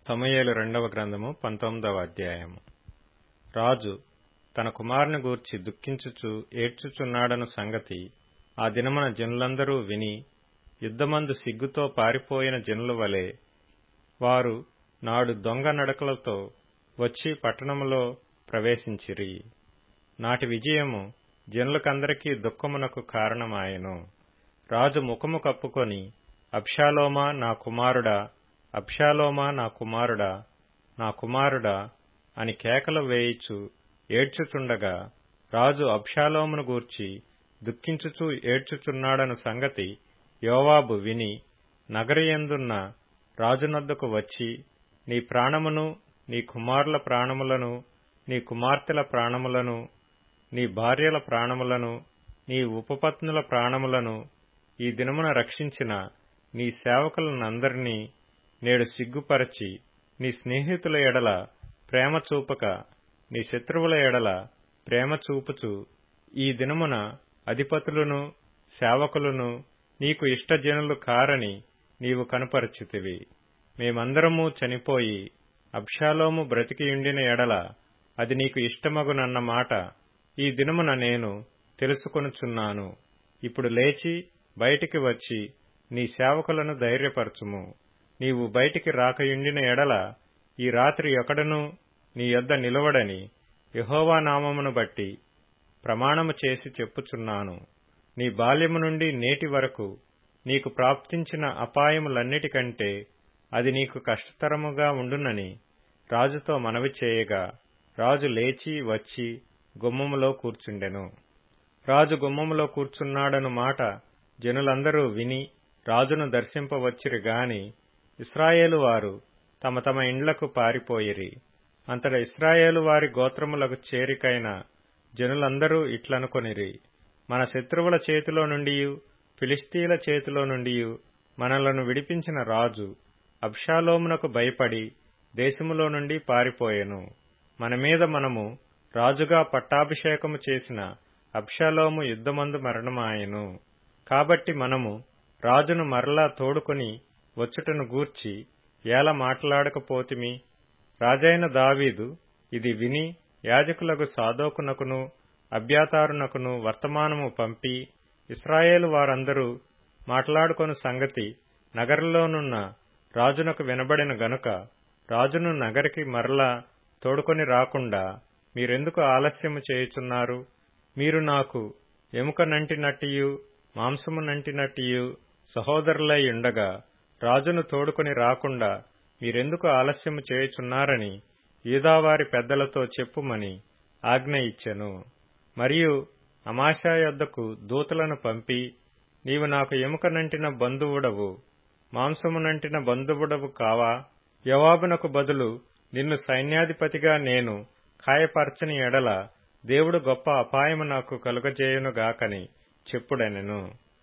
సమూయేలు రెండవ గ్రంథము పంతొమ్మిదవ అధ్యాయము రాజు తన కుమారుని గూర్చి దుఃఖించుచు ఏడ్చుచున్నాడను సంగతి ఆ దినమున జనులందరూ విని యుద్ధమందు సిగ్గుతో పారిపోయిన జనుల వలె వారు నాడు దొంగ నడకలతో వచ్చి పట్టణములో ప్రవేశించిరి నాటి విజయము జనులకందరికీ దుఃఖమునకు కారణమాయెను రాజు ముఖము కప్పుకొని అబ్షాలోమా నా కుమారుడా అబ్షాలోమా నా కుమారుడా నా కుమారుడా అని కేకలు వేయిచు ఏడ్చుచుండగా రాజు అబ్షాలోమును గూర్చి దుఃఖించుచూ ఏడ్చుచున్నాడను సంగతి యోవాబు విని నగరయందున్న రాజునొద్దకు వచ్చి నీ ప్రాణమును నీ కుమారుల ప్రాణములను నీ కుమార్తెల ప్రాణములను నీ భార్యల ప్రాణములను నీ ఉపపత్నుల ప్రాణములను ఈ దినమున రక్షించిన నీ సేవకులనందరినీ నేడు సిగ్గుపరచి నీ స్నేహితుల ఎడల ప్రేమ చూపక నీ శత్రువుల ఎడల ప్రేమ చూపుచు ఈ దినమున అధిపతులను సేవకులను నీకు ఇష్టజనులు కారని నీవు కనుపరచితివి మేమందరము చనిపోయి అబ్షాలోము బ్రతికియుండిన ఎడల అది నీకు ఇష్టమగునన్న మాట ఈ దినమున నేను తెలుసుకొనుచున్నాను ఇప్పుడు లేచి బయటికి వచ్చి నీ సేవకులను ధైర్యపరచుము నీవు బయటికి రాకయుండిన ఎడల ఈ రాత్రి ఒకడను నీ యొద్ద నిలవడని యహోవా నామమును బట్టి ప్రమాణము చేసి చెప్పుచున్నాను నీ బాల్యము నుండి నేటి వరకు నీకు ప్రాప్తించిన అపాయములన్నిటికంటే అది నీకు కష్టతరముగా ఉండునని రాజుతో మనవి చేయగా రాజు లేచి వచ్చి గుమ్మములో కూర్చుండెను రాజు గుమ్మములో కూర్చున్నాడను మాట జనులందరూ విని రాజును దర్శింపవచ్చిరి గాని ఇస్రాయేలు వారు తమ తమ ఇండ్లకు పారిపోయిరి అంతట ఇస్రాయేలు వారి గోత్రములకు చేరికైన జనులందరూ ఇట్లనుకొనిరి మన శత్రువుల చేతిలో నుండి ఫిలిస్తీన్ల చేతిలో నుండి మనలను విడిపించిన రాజు అబ్షాలోమునకు భయపడి దేశములో నుండి పారిపోయెను మన మీద మనము రాజుగా పట్టాభిషేకము చేసిన అబ్షాలోము యుద్ధమందు మరణమాయెను కాబట్టి మనము రాజును మరలా తోడుకొని వచ్చుటను గూర్చి ఎలా మాట్లాడకపోతిమి రాజైన దావీదు ఇది విని యాజకులకు సాదోకునకును అభ్యాతారునకును వర్తమానము పంపి ఇస్రాయేలు వారందరూ మాట్లాడుకొను సంగతి నగరంలోనున్న రాజునకు వినబడిన గనుక రాజును నగరికి మరలా తోడుకొని రాకుండా మీరెందుకు ఆలస్యము చేయుచున్నారు మీరు నాకు ఎముక నంటినట్టియు మాంసము నంటినట్టియు సహోదరులై ఉండగా రాజును తోడుకొని రాకుండా మీరెందుకు ఆలస్యము చేయుచున్నారని యూదావారి పెద్దలతో చెప్పుమని ఆజ్ఞ ఇచ్చెను మరియు అమాశా యొద్దకు దూతలను పంపి నీవు నాకు ఎముక నంటిన బంధువుడవు మాంసము నంటిన బంధువుడవు కావా యవాబునకు బదులు నిన్ను సైన్యాధిపతిగా నేను ఖాయపరచని ఎడల దేవుడు గొప్ప అపాయము నాకు కలుగజేయునుగాకని చెప్పుడనెను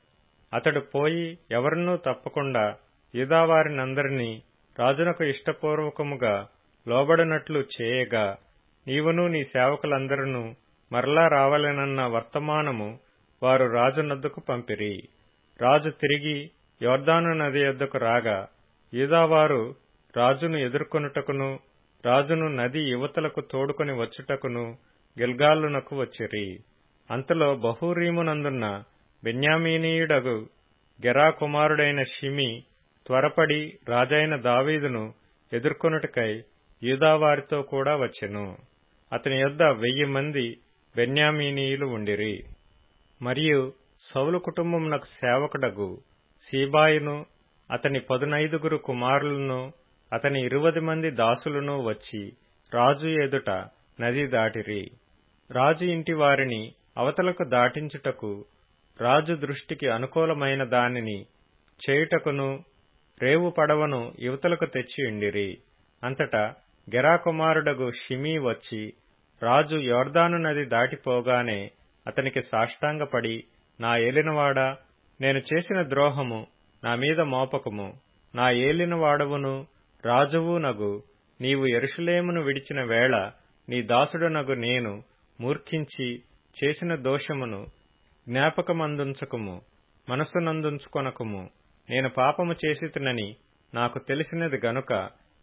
అతడు పోయి ఎవరినూ తప్పకుండా యూదావారినందరినీ రాజునకు ఇష్టపూర్వకముగా లోబడినట్లు చేయగా నీవును నీ సేవకులందరూ మరలా రావాలనన్న వర్తమానము వారు రాజునద్దకు పంపిరి రాజు తిరిగి యోర్దాను నది యొద్దకు రాగా యూదావారు రాజును ఎదుర్కొనుటకును రాజును నది యువతలకు తోడుకొని వచ్చుటకును గిల్గాలునకు వచ్చిరి అంతలో బహూరీమునందున్న బెన్యామీనీయుడగు గెరా కుమారుడైన షిమి త్వరపడి రాజైన దావీదును ఎదుర్కొనుటకై యూదావారితో కూడా వచ్చెను అతని యొద్ద వెయ్యి మంది బెన్యామీనీయులు ఉండిరి మరియు సౌలు కుటుంబమునకు సేవకుడగు సీబాయిను అతని పదునైదుగురు కుమారులను అతని ఇరువది మంది దాసులను వచ్చి రాజు ఎదుట నది దాటిరి రాజు ఇంటి వారిని అవతలకు దాటించుటకు రాజు దృష్టికి అనుకూలమైన దానిని చేయుటకును రేవు పడవను యువతలకు తెచ్చియుండిరి అంతటా గెరాకుమారుడగు షిమీ వచ్చి రాజు యోర్దాను నది దాటిపోగానే అతనికి సాష్టాంగపడి నా ఏలినవాడా నేను చేసిన ద్రోహము నా మీద మోపకము నా ఏలినవాడవును రాజువు నగు నీవు ఎరుషులేమును విడిచిన వేళ నీ దాసుడునగు నేను మూర్ఖించి చేసిన దోషమును జ్ఞాపకమందుంచకము మనస్సునందుంచుకొనకము నేను పాపము చేసితునని నాకు తెలిసినది గనుక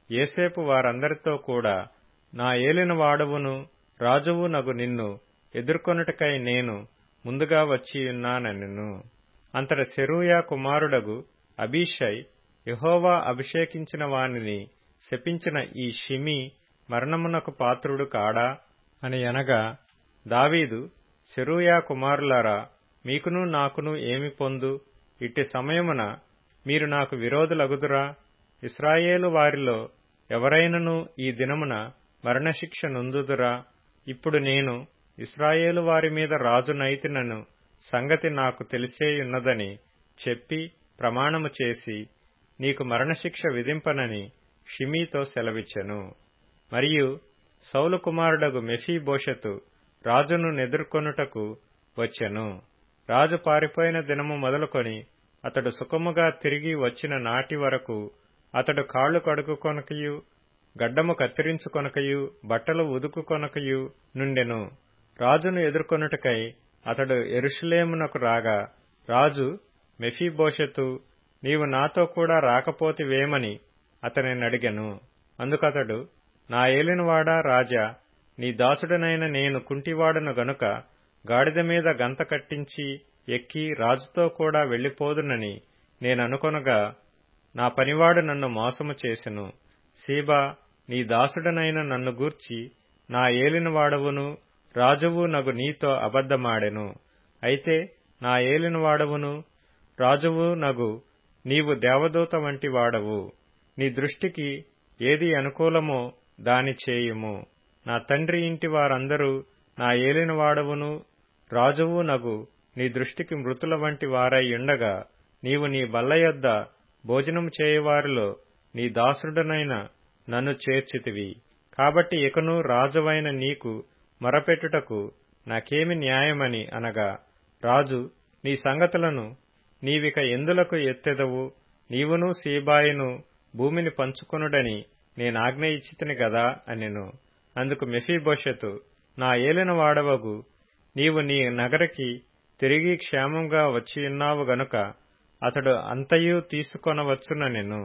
ఏసేపు వారందరితో కూడా నా ఏలిన వాడవును రాజువు నగు నిన్ను ఎదుర్కొనుటకై నేను ముందుగా వచ్చియున్నానెను అంతట సెరూయా కుమారుడగు అబీషై యహోవా అభిషేకించిన వానిని శపించిన ఈ షిమి మరణమునకు పాత్రుడు కాడా అని అనగా దావీదు సెరూయా కుమారులారా మీకును నాకును ఏమి పొందు ఇట్టి సమయమున మీరు నాకు విరోధులగుదురా ఇస్రాయేలు వారిలో ఎవరైనను ఈ దినమున మరణశిక్ష నొందుదురా ఇప్పుడు నేను ఇస్రాయేలు వారి మీద రాజునైతినను సంగతి నాకు తెలిసేయున్నదని చెప్పి ప్రమాణము చేసి నీకు మరణశిక్ష విధింపనని షిమీతో సెలవిచ్చెను మరియు సౌలు కుమారుడగు మెఫీబోషతు రాజును నెదుర్కొనుటకు వచ్చెను రాజు పారిపోయిన దినము మొదలుకొని అతడు సుఖముగా తిరిగి వచ్చిన నాటి వరకు అతడు కాళ్లు కడుగుకొనకయు గడ్డము కత్తిరించుకొనకయు బట్టలు ఉదుకుకొనకయు నుండెను రాజును ఎదుర్కొనుటకై అతడు ఎరుషులేమునకు రాగా రాజు మెఫీబోషెతు నీవు నాతో కూడా రాకపోతివేమని అతనినడిగెను అందుకతడు నా ఏలినవాడా రాజా నీ దాసుడనైన నేను కుంటివాడను గనుక గాడిద మీద గంత కట్టించి ఎక్కి రాజుతో కూడా వెళ్లిపోదునని నేననుకొనగా నా పనివాడు నన్ను మోసము చేసెను సీబా నీ దాసుడనైన నన్ను గూర్చి నా ఏలినవాడవును రాజువు నగు నీతో అబద్ధమాడెను అయితే నా ఏలినవాడవును రాజువు నగు నీవు దేవదూత వంటి వాడవు నీ దృష్టికి ఏది అనుకూలమో దాని చేయుము నా తండ్రి ఇంటి వారందరూ నా ఏలినవాడవును రాజువు నగు నీ దృష్టికి మృతుల వంటి వారై ఉండగా నీవు నీ బల్లయొద్ద భోజనం చేయవారిలో నీ దాసుడనైన నన్ను చేర్చితివి కాబట్టి ఇకను రాజువైన నీకు మొరపెట్టుటకు నాకేమి న్యాయమని అనగా రాజు నీ సంగతులను నీవిక ఎందులకు ఎత్తెదవు నీవును సీబాయిను భూమిని పంచుకొనుడని నేనాజ్ఞ ఇచ్చితిని గదా అనెను అందుకు మెఫీబోషెతు నా ఏలిన వాడవగు నీవు నీ నగరికి తిరిగి క్షేమంగా వచ్చియున్నావు గనుక అతడు అంతయు తీసుకొనవచ్చుననెను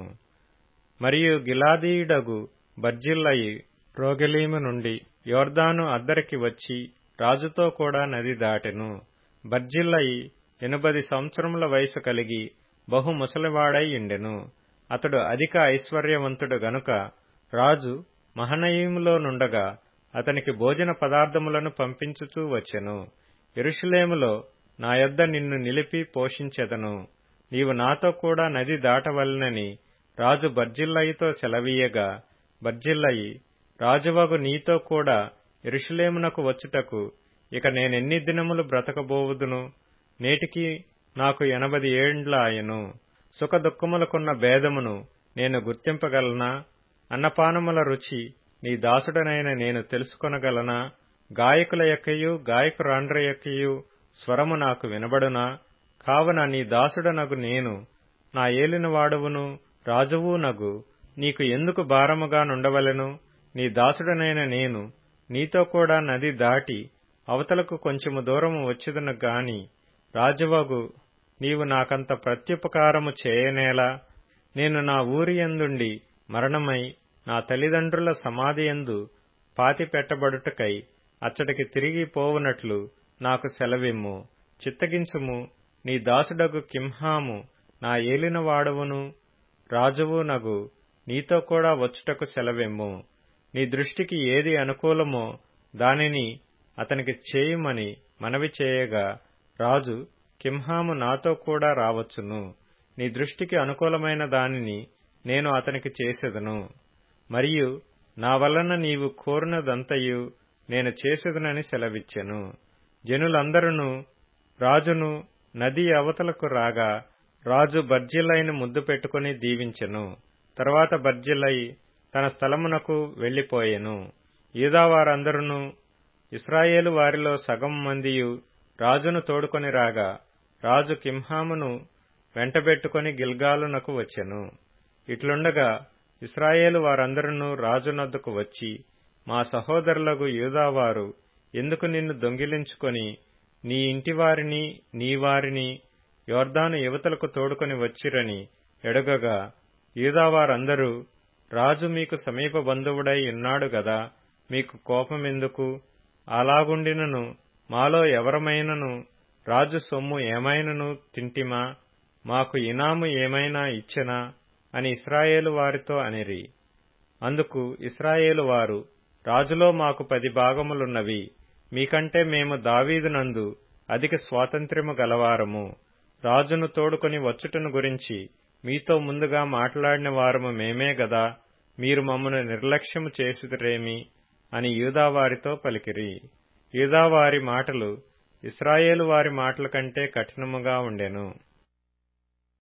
మరియు గిలాదీయుడగు బర్జిల్లయి రోగెలీము నుండి యోర్దాను అద్దరికి వచ్చి రాజుతో కూడా నది దాటెను బర్జిల్లయి ఎనుబది సంవత్సరముల వయసు కలిగి బహు ముసలివాడై ఉండెను అతడు అధిక ఐశ్వర్యవంతుడు గనుక రాజు మహనయీములో నుండగా అతనికి భోజన పదార్థములను పంపించుచూ వచ్చెను ఎరుషులేములో నా యొద్ద నిన్ను నిలిపి పోషించెదను నీవు నాతో కూడా నది దాటవలనని రాజు బర్జిల్లయితో సెలవీయగా బర్జిల్లయి రాజువగు నీతో కూడా ఎరుషులేమునకు వచ్చుటకు ఇక నేనెన్ని దినములు బ్రతకబోవుదును నేటికి నాకు ఎనభది ఏండ్ల ఆయను సుఖ దుఃఖములకున్న భేదమును నేను గుర్తింపగలనా అన్నపానముల రుచి నీ దాసుడనైన నేను తెలుసుకొనగలనా గాయకుల యొక్కయు గాయకురాండ్ర యొక్కయు స్వరము నాకు వినబడునా కావున నీ దాసుడనగు నేను నా ఏలినవాడవును రాజువు నగు నీకు ఎందుకు భారముగా నుండవలెను నీ దాసుడనైన నేను నీతో కూడా నది దాటి అవతలకు కొంచెము దూరము వచ్చేదను గాని రాజువగు నీవు నాకంత ప్రత్యుపకారము చేయనేలా నేను నా ఊరి ఎందుండి మరణమై నా తల్లిదండ్రుల సమాధియందు పాతి పెట్టబడుటకై అచ్చటికి తిరిగి పోవునట్లు నాకు సెలవిమ్ము చిత్తగించుము నీ దాసుడగు కింహాము నా ఏలిన వాడవును రాజువు నగు నీతో కూడా వచ్చుటకు సెలవిమ్ము నీ దృష్టికి ఏది అనుకూలమో దానిని అతనికి చేయుమని మనవి చేయగా రాజు కింహాము నాతో కూడా రావచ్చును నీ దృష్టికి అనుకూలమైన దానిని నేను అతనికి చేసేదను మరియు నా వలన నీవు కోరినదంతయు నేను చేసేదనని సెలవిచ్చెను జనులందరూ రాజును నది అవతలకు రాగా రాజు బర్జిల్లైని ముద్దు పెట్టుకుని దీవించెను తర్వాత బర్జిల్లై తన స్థలమునకు వెళ్లిపోయెను యూదావారందరూ ఇస్రాయేలు వారిలో సగం మందియు రాజును తోడుకొని రాగా రాజు కింహామును వెంటబెట్టుకుని గిల్గాలునకు వచ్చెను ఇట్లుండగా ఇస్రాయేలు వారందరూ రాజునొద్దకు వచ్చి మా సహోదరులకు యూదావారు ఎందుకు నిన్ను దొంగిలించుకొని నీ ఇంటివారిని నీ వారిని యోర్దాను యువతలకు తోడుకొని వచ్చిరని ఎడగగా యూదావారందరూ రాజు మీకు సమీప బంధువుడై ఉన్నాడు గదా మీకు కోపమెందుకు అలాగుండినను మాలో ఎవరమైనను రాజు సొమ్ము ఏమైనను తింటిమా మాకు ఇనాము ఏమైనా ఇచ్చెనా అని ఇస్రాయేలు వారితో అనిరి అందుకు ఇస్రాయేలు వారు రాజులో మాకు పది భాగములున్నవి మీకంటే మేము దావీదునందు అధిక స్వాతంత్ర్యము గలవారము రాజును తోడుకొని వచ్చుటను గురించి మీతో ముందుగా మాట్లాడిన వారము మేమే గదా మీరు మమ్మను నిర్లక్ష్యము చేసిరేమి అని యూదావారితో పలికిరి యూదావారి మాటలు ఇస్రాయేలు వారి మాటల కంటే కఠినముగా ఉండెను